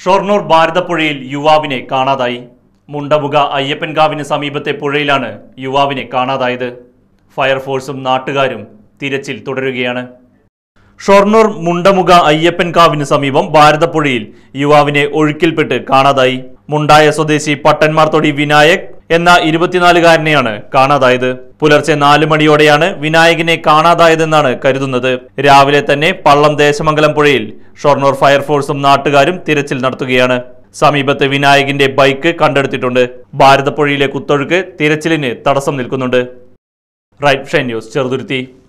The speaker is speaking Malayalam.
ഷൊർണൂർ ഭാരതപ്പുഴയിൽ യുവാവിനെ കാണാതായി മുണ്ടമുഖ അയ്യപ്പൻകാവിന് സമീപത്തെ പുഴയിലാണ് യുവാവിനെ കാണാതായത് ഫയർഫോഴ്സും നാട്ടുകാരും തിരച്ചിൽ തുടരുകയാണ് ഷൊർണൂർ മുണ്ടമുഖ അയ്യപ്പൻകാവിന് സമീപം ഭാരതപ്പുഴയിൽ യുവാവിനെ ഒഴുക്കിൽപ്പെട്ട് കാണാതായി മുണ്ടായ സ്വദേശി പട്ടന്മാർതൊടി വിനായക് എന്ന ഇരുപത്തിനാലുകാരനെയാണ് കാണാതായത് പുലർച്ചെ നാല് മണിയോടെയാണ് വിനായകനെ കാണാതായതെന്നാണ് കരുതുന്നത് രാവിലെ തന്നെ പള്ളം ദേശമംഗലം പുഴയിൽ ഷൊർണൂർ ഫയർഫോഴ്സും നാട്ടുകാരും തിരച്ചിൽ നടത്തുകയാണ് സമീപത്ത് വിനായകിന്റെ ബൈക്ക് കണ്ടെടുത്തിട്ടുണ്ട് ഭാരതപ്പുഴയിലെ കുത്തൊഴുക്ക് തിരച്ചിലിന് തടസ്സം നിൽക്കുന്നുണ്ട് റൈറ്റ് ഷൈൻ ന്യൂസ് ചെറുതുരുത്തി